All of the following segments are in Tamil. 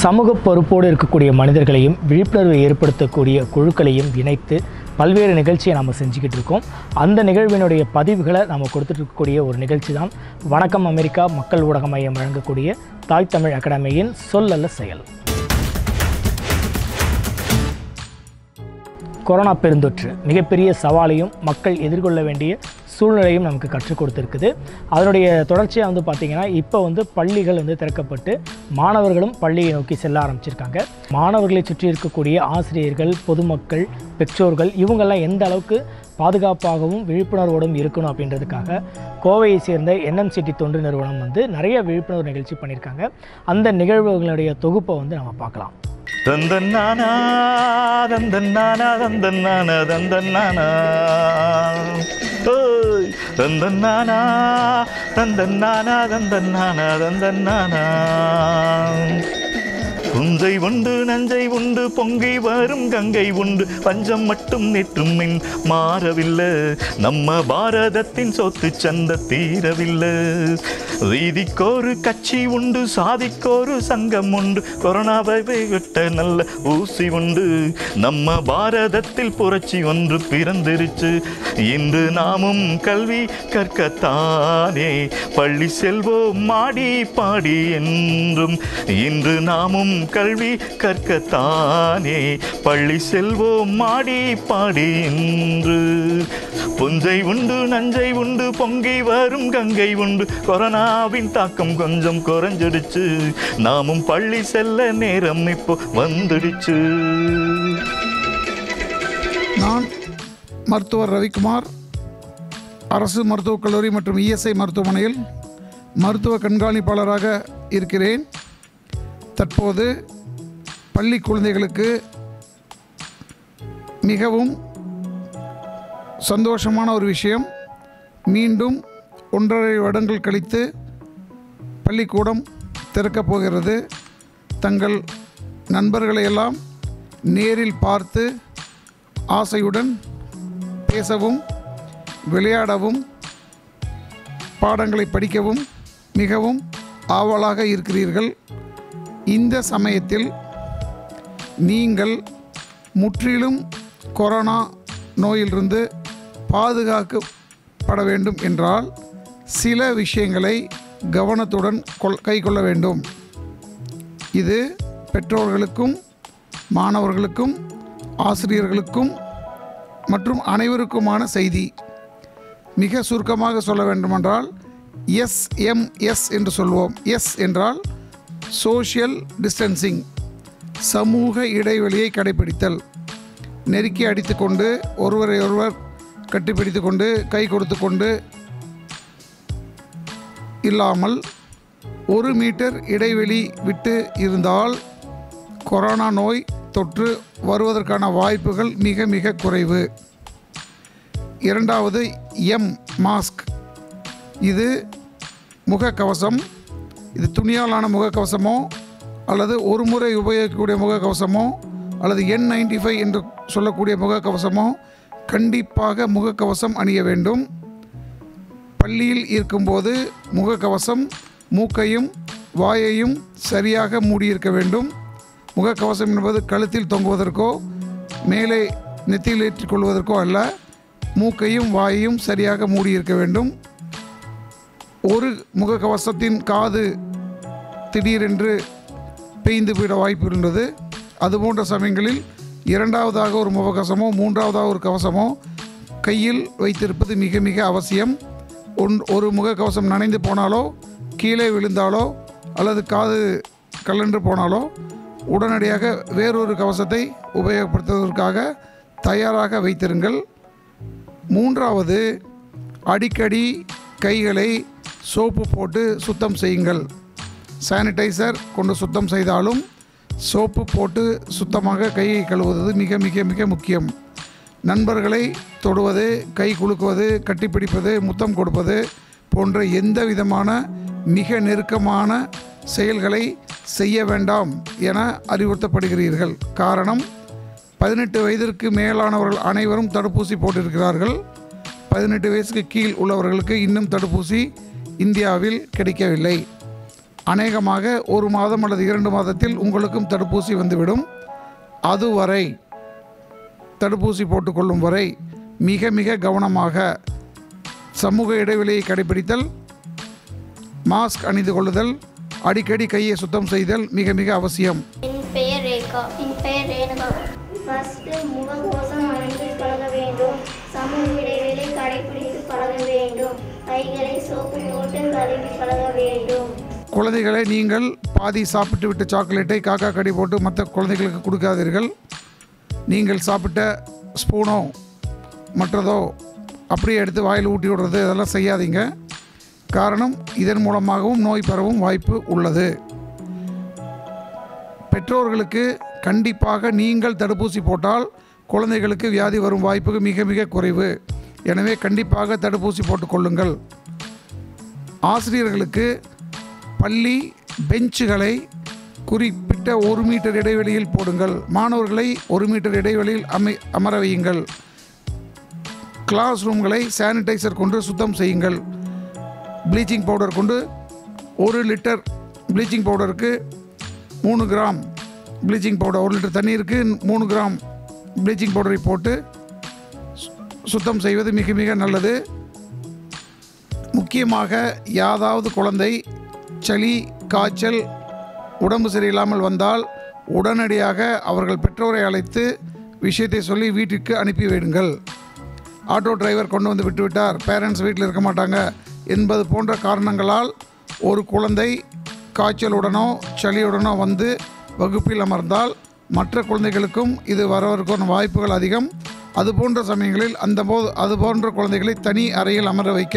சமூக பொறுப்போடு இருக்கக்கூடிய மனிதர்களையும் விழிப்புணர்வை ஏற்படுத்தக்கூடிய குழுக்களையும் இணைத்து பல்வேறு நிகழ்ச்சியை நம்ம செஞ்சுக்கிட்டு இருக்கோம் அந்த நிகழ்வினுடைய பதிவுகளை நம்ம கொடுத்துட்டு இருக்கக்கூடிய ஒரு நிகழ்ச்சி தான் வணக்கம் அமெரிக்கா மக்கள் ஊடக மையம் வழங்கக்கூடிய தாய் தமிழ் அகாடமியின் சொல்லல்ல செயல் கொரோனா பெருந்தொற்று மிகப்பெரிய சவாலையும் மக்கள் எதிர்கொள்ள வேண்டிய சூழ்நிலையும் நமக்கு கற்றுக் கொடுத்துருக்குது அதனுடைய தொடர்ச்சியாக வந்து பார்த்திங்கன்னா இப்போ வந்து பள்ளிகள் வந்து திறக்கப்பட்டு மாணவர்களும் பள்ளியை நோக்கி செல்ல ஆரம்பிச்சிருக்காங்க மாணவர்களை சுற்றி இருக்கக்கூடிய ஆசிரியர்கள் பொதுமக்கள் பெற்றோர்கள் இவங்கெல்லாம் எந்த அளவுக்கு பாதுகாப்பாகவும் விழிப்புணர்வோடும் இருக்கணும் அப்படின்றதுக்காக கோவையை சேர்ந்த என்எம்சிடி தொண்டு நிறுவனம் வந்து நிறைய விழிப்புணர்வு நிகழ்ச்சி பண்ணியிருக்காங்க அந்த நிகழ்வுகளுடைய தொகுப்பை வந்து நம்ம பார்க்கலாம் தந்தன்னானா தந்தன்னானா தந்தன்னானா தந்தன்னானா ஓய் தந்தன்னானா தந்தன்னானா தந்தன்னானா தந்தன்னானா புஞ்சை உண்டு நஞ்சை உண்டு பொங்கி வரும் கங்கை உண்டு பஞ்சம் மட்டும் நேற்றும் மின் மாறவில்லை நம்ம பாரதத்தின் சொத்து சந்த தீரவில்லை வீதிக்கோரு கட்சி உண்டு சாதிக்கோரு சங்கம் உண்டு கொரோனாவை விட்ட நல்ல ஊசி உண்டு நம்ம பாரதத்தில் புரட்சி ஒன்று பிறந்திருச்சு இன்று நாமும் கல்வி கற்கத்தானே பள்ளி செல்வோம் மாடி பாடி என்றும் இன்று நாமும் கல்வி கற்கத்தானே பள்ளி செல்வோம் மாடி பாடி என்று புஞ்சை உண்டு நஞ்சை உண்டு பொங்கி வரும் கங்கை உண்டு கொரோனாவின் தாக்கம் கொஞ்சம் குறைஞ்சிடுச்சு நாமும் பள்ளி செல்ல நேரம் இப்போ வந்துடுச்சு நான் மருத்துவர் ரவிக்குமார் அரசு மருத்துவக் கல்லூரி மற்றும் இஎஸ்ஐ மருத்துவமனையில் மருத்துவ கண்காணிப்பாளராக இருக்கிறேன் தற்போது பள்ளி குழந்தைகளுக்கு மிகவும் சந்தோஷமான ஒரு விஷயம் மீண்டும் ஒன்றரை வருடங்கள் கழித்து பள்ளிக்கூடம் திறக்கப் போகிறது தங்கள் நண்பர்களை எல்லாம் நேரில் பார்த்து ஆசையுடன் பேசவும் விளையாடவும் பாடங்களை படிக்கவும் மிகவும் ஆவலாக இருக்கிறீர்கள் இந்த சமயத்தில் நீங்கள் முற்றிலும் கொரோனா நோயிலிருந்து பாதுகாக்கப்பட வேண்டும் என்றால் சில விஷயங்களை கவனத்துடன் கொள் கைக்கொள்ள வேண்டும் இது பெற்றோர்களுக்கும் மாணவர்களுக்கும் ஆசிரியர்களுக்கும் மற்றும் அனைவருக்குமான செய்தி மிக சுருக்கமாக சொல்ல வேண்டுமென்றால் எஸ்எம்எஸ் என்று சொல்வோம் எஸ் என்றால் சோஷியல் டிஸ்டன்சிங் சமூக இடைவெளியை கடைபிடித்தல் நெருக்கி அடித்துக்கொண்டு ஒருவரை ஒருவர் கட்டிப்பிடித்து கொண்டு கை கொடுத்து கொண்டு இல்லாமல் ஒரு மீட்டர் இடைவெளி விட்டு இருந்தால் கொரோனா நோய் தொற்று வருவதற்கான வாய்ப்புகள் மிக மிக குறைவு இரண்டாவது எம் மாஸ்க் இது முகக்கவசம் இது துணியாலான முகக்கவசமோ அல்லது ஒரு முறை உபயோகிக்கக்கூடிய முகக்கவசமோ அல்லது என் நைன்டி ஃபைவ் என்று சொல்லக்கூடிய முகக்கவசமோ கண்டிப்பாக முகக்கவசம் அணிய வேண்டும் பள்ளியில் இருக்கும்போது முகக்கவசம் மூக்கையும் வாயையும் சரியாக மூடியிருக்க வேண்டும் முகக்கவசம் என்பது கழுத்தில் தொங்குவதற்கோ மேலே நெத்தியில் ஏற்றிக்கொள்வதற்கோ அல்ல மூக்கையும் வாயையும் சரியாக மூடியிருக்க வேண்டும் ஒரு முகக்கவசத்தின் காது திடீரென்று பெய்ந்து விட வாய்ப்பு இருந்தது அதுபோன்ற சமயங்களில் இரண்டாவதாக ஒரு முகக்கவசமோ மூன்றாவதாக ஒரு கவசமோ கையில் வைத்திருப்பது மிக மிக அவசியம் ஒன் ஒரு முகக்கவசம் நனைந்து போனாலோ கீழே விழுந்தாலோ அல்லது காது கலன்று போனாலோ உடனடியாக வேறொரு கவசத்தை உபயோகப்படுத்துவதற்காக தயாராக வைத்திருங்கள் மூன்றாவது அடிக்கடி கைகளை சோப்பு போட்டு சுத்தம் செய்யுங்கள் சானிடைசர் கொண்டு சுத்தம் செய்தாலும் சோப்பு போட்டு சுத்தமாக கையை கழுவுவது மிக மிக மிக முக்கியம் நண்பர்களை தொடுவது கை குலுக்குவது கட்டிப்பிடிப்பது முத்தம் கொடுப்பது போன்ற எந்த விதமான மிக நெருக்கமான செயல்களை செய்ய வேண்டாம் என அறிவுறுத்தப்படுகிறீர்கள் காரணம் பதினெட்டு வயதிற்கு மேலானவர்கள் அனைவரும் தடுப்பூசி போட்டிருக்கிறார்கள் பதினெட்டு வயசுக்கு கீழ் உள்ளவர்களுக்கு இன்னும் தடுப்பூசி இந்தியாவில் கிடைக்கவில்லை அநேகமாக ஒரு மாதம் அல்லது இரண்டு மாதத்தில் உங்களுக்கும் தடுப்பூசி வந்துவிடும் அதுவரை தடுப்பூசி போட்டுக்கொள்ளும் வரை மிக மிக கவனமாக சமூக இடைவெளியை கடைபிடித்தல் மாஸ்க் அணிந்து கொள்ளுதல் அடிக்கடி கையை சுத்தம் செய்தல் மிக மிக அவசியம் என் பெயர் ரேகா என் பெயர் ரேணுகா ஃபஸ்ட்டு முகக்கவசம் அணிந்து பழக வேண்டும் சமூக இடைவெளி கடைபிடித்து பழக வேண்டும் கைகளை சோப்பு போட்டு கழுவி பழக வேண்டும் குழந்தைகளை நீங்கள் பாதி சாப்பிட்டு விட்ட சாக்லேட்டை காக்கா கடி போட்டு மற்ற குழந்தைகளுக்கு கொடுக்காதீர்கள் நீங்கள் சாப்பிட்ட ஸ்பூனோ மற்றதோ அப்படியே எடுத்து வாயில் ஊட்டி விடுறது இதெல்லாம் செய்யாதீங்க காரணம் இதன் மூலமாகவும் நோய் பரவும் வாய்ப்பு உள்ளது பெற்றோர்களுக்கு கண்டிப்பாக நீங்கள் தடுப்பூசி போட்டால் குழந்தைகளுக்கு வியாதி வரும் வாய்ப்பு மிக மிக குறைவு எனவே கண்டிப்பாக தடுப்பூசி போட்டுக்கொள்ளுங்கள் ஆசிரியர்களுக்கு பள்ளி பெஞ்சுகளை குறிப்பிட்ட ஒரு மீட்டர் இடைவெளியில் போடுங்கள் மாணவர்களை ஒரு மீட்டர் இடைவெளியில் அமை அமர வையுங்கள் கிளாஸ் ரூம்களை சானிடைசர் கொண்டு சுத்தம் செய்யுங்கள் ப்ளீச்சிங் பவுடர் கொண்டு ஒரு லிட்டர் ப்ளீச்சிங் பவுடருக்கு மூணு கிராம் ப்ளீச்சிங் பவுடர் ஒரு லிட்டர் தண்ணீருக்கு மூணு கிராம் ப்ளீச்சிங் பவுடரை போட்டு சு- சுத்தம் செய்வது மிக மிக நல்லது முக்கியமாக யாதாவது குழந்தை சளி காய்ச்சல் உடம்பு சரியில்லாமல் வந்தால் உடனடியாக அவர்கள் பெற்றோரை அழைத்து விஷயத்தை சொல்லி வீட்டிற்கு அனுப்பி விடுங்கள் ஆட்டோ டிரைவர் கொண்டு வந்து விட்டுவிட்டார் பேரண்ட்ஸ் வீட்டில் இருக்க மாட்டாங்க என்பது போன்ற காரணங்களால் ஒரு குழந்தை காய்ச்சலுடனோ சளியுடனோ வந்து வகுப்பில் அமர்ந்தால் மற்ற குழந்தைகளுக்கும் இது வரவதற்கான வாய்ப்புகள் அதிகம் அது போன்ற சமயங்களில் அந்த போது அது போன்ற குழந்தைகளை தனி அறையில் அமர வைக்க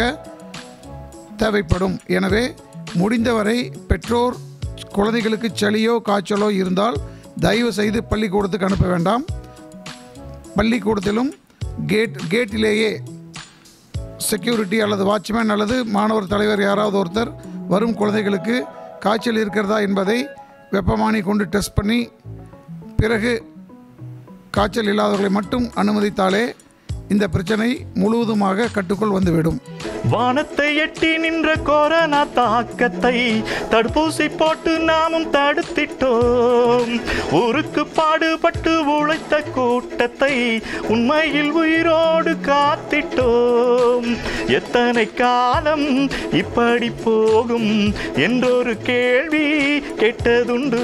தேவைப்படும் எனவே முடிந்தவரை பெற்றோர் குழந்தைகளுக்கு சளியோ காய்ச்சலோ இருந்தால் தயவு செய்து பள்ளிக்கூடத்துக்கு அனுப்ப வேண்டாம் பள்ளிக்கூடத்திலும் கேட் கேட்டிலேயே செக்யூரிட்டி அல்லது வாட்ச்மேன் அல்லது மாணவர் தலைவர் யாராவது ஒருத்தர் வரும் குழந்தைகளுக்கு காய்ச்சல் இருக்கிறதா என்பதை வெப்பமானி கொண்டு டெஸ்ட் பண்ணி பிறகு காய்ச்சல் இல்லாதவர்களை மட்டும் அனுமதித்தாலே இந்த பிரச்சனை முழுவதுமாக கட்டுக்குள் வந்துவிடும் வானத்தை எட்டி நின்ற கொரோனா தாக்கத்தை தடுப்பூசி போட்டு நாமும் தடுத்திட்டோம் ஊருக்கு பாடுபட்டு உழைத்த கூட்டத்தை உண்மையில் உயிரோடு காத்திட்டோம் எத்தனை காலம் இப்படி போகும் என்றொரு கேள்வி கேட்டதுண்டு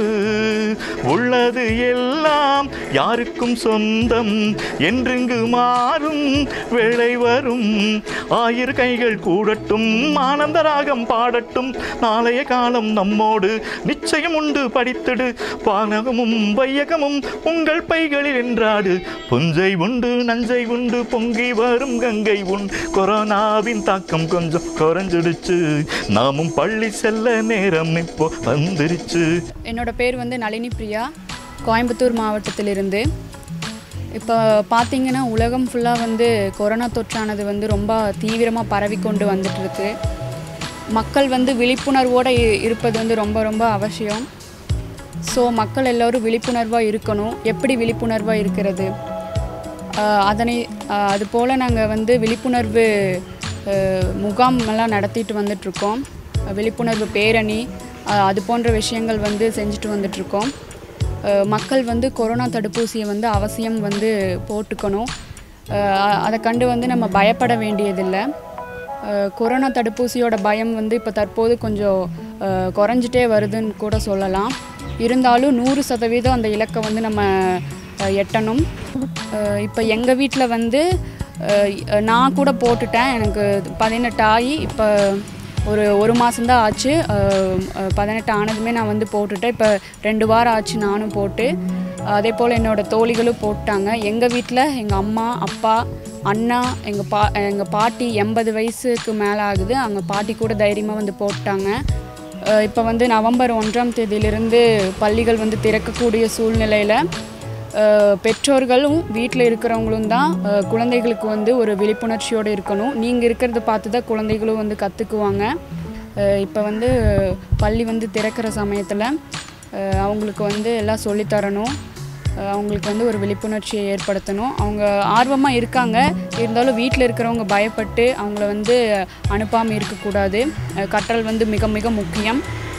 உள்ளது எல்லாம் யாருக்கும் சொந்தம் என்றிங்கு மாறும் வேளை வரும் ஆயிர கைகள் கூடட்டும் ஆனந்த ராகம் பாடட்டும் நாளைய காலம் நம்மோடு நிச்சயம் உண்டு படித்திடு பானகமும் வையகமும் உங்கள் பைகளில் என்றாடு புஞ்சை உண்டு நஞ்சை உண்டு பொங்கி வரும் கங்கை உண் கொரோனாவின் தாக்கம் கொஞ்சம் குறைஞ்சிடுச்சு நாமும் பள்ளி செல்ல நேரம் இப்போ வந்துருச்சு என்னோட பேர் வந்து நளினி பிரியா கோயம்புத்தூர் மாவட்டத்திலிருந்து இப்போ பார்த்தீங்கன்னா உலகம் ஃபுல்லாக வந்து கொரோனா தொற்றானது வந்து ரொம்ப தீவிரமாக பரவி கொண்டு வந்துட்டு இருக்கு மக்கள் வந்து விழிப்புணர்வோடு இ- இருப்பது வந்து ரொம்ப ரொம்ப அவசியம் ஸோ மக்கள் எல்லோரும் விழிப்புணர்வாக இருக்கணும் எப்படி விழிப்புணர்வாக இருக்கிறது ஆஹ் அதனை ஆஹ் அதுபோல் நாங்கள் வந்து விழிப்புணர்வு ஆஹ் முகாம் எல்லாம் நடத்திட்டு வந்துட்ருக்கோம் விழிப்புணர்வு பேரணி ஆஹ் அது போன்ற விஷயங்கள் வந்து செஞ்சுட்டு வந்துட்ருக்கோம் ஆஹ் மக்கள் வந்து கொரோனா தடுப்பூசியை வந்து அவசியம் வந்து போட்டுக்கணும் ஆஹ் அதை கண்டு வந்து நம்ம பயப்பட வேண்டியதில்லை ஆஹ் கொரோனா தடுப்பூசியோட பயம் வந்து இப்போ தற்போது கொஞ்சம் ஆஹ் குறைஞ்சிட்டே வருதுன்னு கூட சொல்லலாம் இருந்தாலும் நூறு சதவீதம் அந்த இலக்கை வந்து நம்ம ஆஹ் எட்டணும் ஆஹ் இப்போ எங்கள் வீட்டில் வந்து ஆஹ் நான் கூட போட்டுட்டேன் எனக்கு பதினெட்டு ஆகி இப்போ ஒரு ஒரு மாதம்தான் ஆச்சு ஆஹ் ஆஹ் பதினெட்டு ஆனதுமே நான் வந்து போட்டுட்டேன் இப்போ ரெண்டு வாரம் ஆச்சு நானும் போட்டு அதே போல் என்னோடய தோழிகளும் போட்டாங்க எங்கள் வீட்டில் எங்கள் அம்மா அப்பா அண்ணா எங்கள் பா எங்கள் பாட்டி எண்பது வயசுக்கு மேலே ஆகுது அவங்க பாட்டி கூட தைரியமாக வந்து போட்டாங்க இப்போ வந்து நவம்பர் ஒன்றாம் தேதியிலிருந்து பள்ளிகள் வந்து திறக்கக்கூடிய சூழ்நிலையில் அஹ், பெற்றோர்களும் வீட்டில் இருக்கிறவங்களும் தான் அஹ், குழந்தைகளுக்கு வந்து ஒரு விழிப்புணர்ச்சியோடு இருக்கணும் நீங்கள் இருக்கிறத பார்த்து தான் குழந்தைகளும் வந்து கற்றுக்குவாங்க இப்போ வந்து பள்ளி வந்து திறக்கிற சமயத்தில் அவங்களுக்கு வந்து எல்லாம் சொல்லித்தரணும் அஹ் அவங்களுக்கு வந்து ஒரு விழிப்புணர்ச்சியை ஏற்படுத்தணும் அவங்க ஆர்வமாக இருக்காங்க இருந்தாலும் வீட்டில் இருக்கிறவங்க பயப்பட்டு அவங்கள வந்து அனுப்பாமல் இருக்கக்கூடாது அஹ் கற்றல் வந்து மிக மிக முக்கியம்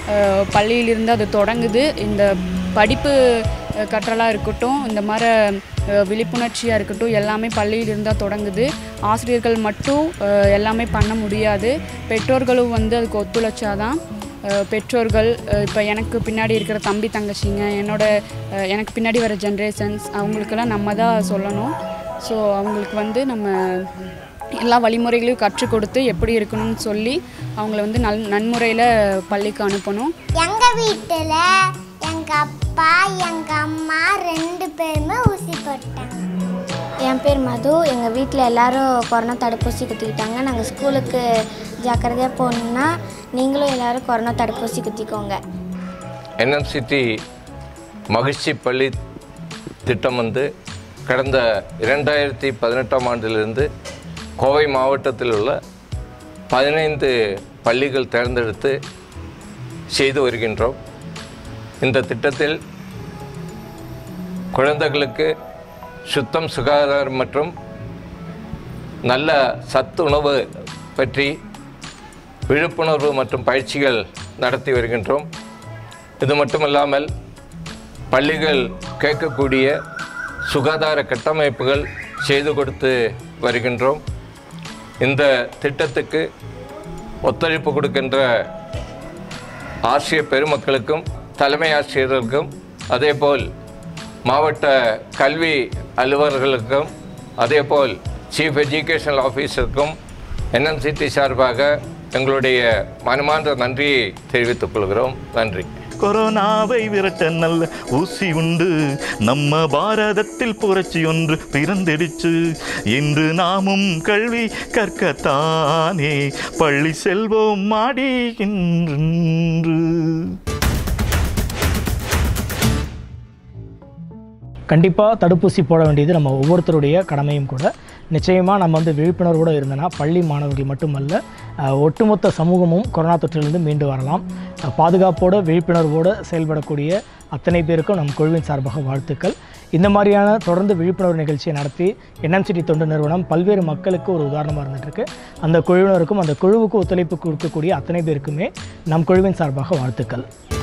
அஹ், பள்ளியிலிருந்து அது தொடங்குது இந்த படிப்பு அஹ், கற்றலாக இருக்கட்டும் இந்த மாதிரி அஹ், விழிப்புணர்ச்சியாக இருக்கட்டும் எல்லாமே பள்ளியிலிருந்து தான் தொடங்குது ஆசிரியர்கள் மட்டும் அஹ், எல்லாமே பண்ண முடியாது பெற்றோர்களும் வந்து அதுக்கு ஒத்துழைச்சாதான் அஹ், பெற்றோர்கள் இப்போ எனக்கு பின்னாடி இருக்கிற தம்பி தங்கச்சிங்க என்னோட அஹ், எனக்கு பின்னாடி வர ஜென்ரேஷன்ஸ் அவங்களுக்கெல்லாம் நம்ம தான் சொல்லணும் ஸோ அவங்களுக்கு வந்து நம்ம எல்லா வழிமுறைகளையும் கற்றுக் கொடுத்து எப்படி இருக்கணும்னு சொல்லி அவங்கள வந்து நல் நன்முறையில் பள்ளிக்கு அனுப்பணும் எங்கள் வீட்டில் எங்கள் அப்பா எங்கள் அம்மா ரெண்டு பேருமே ஊசி போட்டாங்க என் பேர் மது எங்கள் வீட்டில் எல்லாரும் கொரோனா தடுப்பூசி குத்திக்கிட்டாங்க நாங்கள் ஸ்கூலுக்கு ஜாக்கிரதையாக போகணுன்னா நீங்களும் எல்லாரும் கொரோனா தடுப்பூசி குத்திக்கோங்க என்எம்சிடி மகிழ்ச்சி பள்ளி திட்டம் வந்து கடந்த இரண்டாயிரத்தி பதினெட்டாம் ஆண்டிலிருந்து கோவை மாவட்டத்தில் உள்ள பதினைந்து பள்ளிகள் தேர்ந்தெடுத்து செய்து வருகின்றோம் இந்த திட்டத்தில் குழந்தைகளுக்கு சுத்தம் சுகாதாரம் மற்றும் நல்ல சத்து உணவு பற்றி விழிப்புணர்வு மற்றும் பயிற்சிகள் நடத்தி வருகின்றோம் இது மட்டுமல்லாமல் பள்ளிகள் கேட்கக்கூடிய சுகாதார கட்டமைப்புகள் செய்து கொடுத்து வருகின்றோம் இந்த திட்டத்துக்கு ஒத்துழைப்பு கொடுக்கின்ற ஆசிரியர் பெருமக்களுக்கும் தலைமை ஆசிரியர்களுக்கும் அதேபோல் மாவட்ட கல்வி அலுவலர்களுக்கும் அதேபோல் சீஃப் எஜுகேஷனல் ஆஃபீஸருக்கும் என்எம்சிடி சார்பாக எங்களுடைய மனமார்ந்த நன்றியை தெரிவித்துக் கொள்கிறோம் நன்றி கொரோனாவை விரட்ட நல்ல ஊசி உண்டு நம்ம பாரதத்தில் புரட்சி ஒன்று பிறந்திடுச்சு இன்று நாமும் கல்வி கற்கத்தானே பள்ளி செல்வோம் மாடி இன்று கண்டிப்பாக தடுப்பூசி போட வேண்டியது நம்ம ஒவ்வொருத்தருடைய கடமையும் கூட நிச்சயமாக நம்ம வந்து விழிப்புணர்வோடு இருந்தனா பள்ளி மாணவர்கள் மட்டுமல்ல அஹ், ஒட்டுமொத்த சமூகமும் கொரோனா தொற்றிலிருந்து மீண்டு வரலாம் அஹ், பாதுகாப்போடு விழிப்புணர்வோடு செயல்படக்கூடிய அத்தனை பேருக்கும் நம் குழுவின் சார்பாக வாழ்த்துக்கள் இந்த மாதிரியான தொடர்ந்து விழிப்புணர்வு நிகழ்ச்சியை நடத்தி என்எம்சிடி தொண்டு நிறுவனம் பல்வேறு மக்களுக்கு ஒரு உதாரணமாக இருந்துகிட்ருக்கு அந்த குழுவினருக்கும் அந்த குழுவுக்கு ஒத்துழைப்பு கொடுக்கக்கூடிய அத்தனை பேருக்குமே நம் குழுவின் சார்பாக வாழ்த்துக்கள்